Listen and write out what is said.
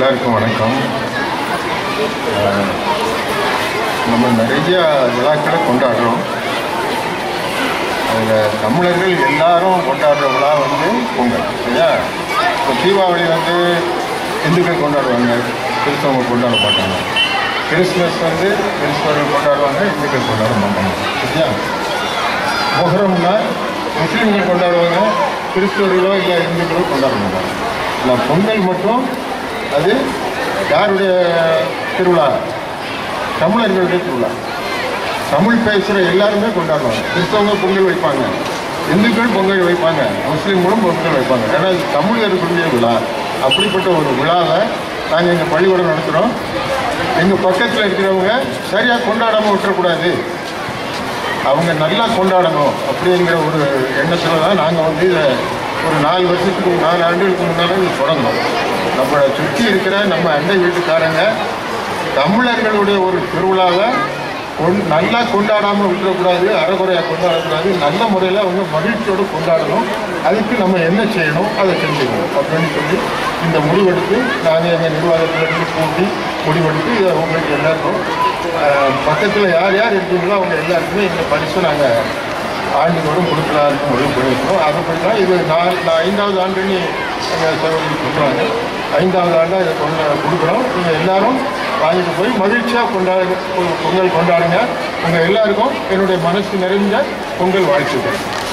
எல்லாருக்கும் வணக்கம் அஹ், நம்ம நிறைய விழாக்களை கொண்டாடுறோம் அதில் தமிழர்கள் எல்லாரும் கொண்டாடுற விழா வந்து பொங்கல் சரியா இப்போ தீபாவளி வந்து இந்துக்கள் கொண்டாடுவாங்க கிறிஸ்தவங்க கொண்டாட மாட்டாங்க கிறிஸ்மஸ் வந்து கிறிஸ்தவர்கள் கொண்டாடுவாங்க இந்துக்கள் கொண்டாட மாட்டாங்க சரியா மொஹரம்னா முஸ்லீம்கள் கொண்டாடுவாங்க கிறிஸ்தவர்களோ இல்லை இந்துக்களோ கொண்டாட மாட்டாங்க இல்லை பொங்கல் மட்டும் அது யாருடைய திருவிழா தமிழர்களுடைய திருவிழா தமிழ் பேசுகிற எல்லாருமே கொண்டாடுவாங்க கிறிஸ்தவங்க பொங்கல் வைப்பாங்க இந்துக்கள் பொங்கல் வைப்பாங்க முஸ்லீம்களும் பொங்கல் வைப்பாங்க ஏன்னா இது தமிழர்களுடைய விழா அப்படிப்பட்ட ஒரு விழாவை நாங்கள் எங்கள் பள்ளிக்கூடம் நடத்துகிறோம் எங்கள் பக்கத்தில் இருக்கிறவங்க சரியாக கொண்டாடாமல் விட்டுறக்கூடாது அவங்க நல்லா கொண்டாடணும் அப்படிங்கிற ஒரு எண்ணத்தில் தான் நாங்கள் வந்து இதை ஒரு நாலு வருஷத்துக்கு நாலு ஆண்டுகளுக்கு முன்னால் இது தொடங்கணும் நம்மளை சுற்றி இருக்கிற நம்ம அண்டை வீட்டுக்காரங்க தமிழர்களுடைய ஒரு திருவிழாவை கொண் நல்லா கொண்டாடாமல் விட்டுறக்கூடாது அறகுறையாக கொண்டாடக்கூடாது நல்ல முறையில் அவங்க மகிழ்ச்சியோடு கொண்டாடணும் அதுக்கு நம்ம என்ன செய்யணும் அதை செஞ்சுக்கணும் அப்படின்னு சொல்லி இந்த முடிவெடுத்து நாங்கள் எங்கள் நிர்வாகத்திலிருந்து கூட்டி முடிவெடுத்து இதை உங்களுக்கு எல்லாருக்கும் பக்கத்தில் யார் யார் இருக்கீங்களோ அவங்க எல்லாருக்குமே இந்த பரிசு நாங்கள் ஆண்டுதோறும் கொடுக்கலான்னு முடிவு பண்ணியிருக்கோம் அதுபடி தான் இது நான் நான் ஐந்தாவது ஆண்டுன்னு எங்கள் சகோதரி சொல்கிறாங்க ஐந்தாவது ஆண்டாக இதை கொண்டு கொடுக்குறோம் நீங்கள் எல்லாரும் வாங்கிட்டு போய் மகிழ்ச்சியாக கொண்டாடு பொங்கல் கொண்டாடுங்க உங்கள் எல்லாருக்கும் என்னுடைய மனசு நிறைந்த பொங்கல் வாழ்த்துக்கள்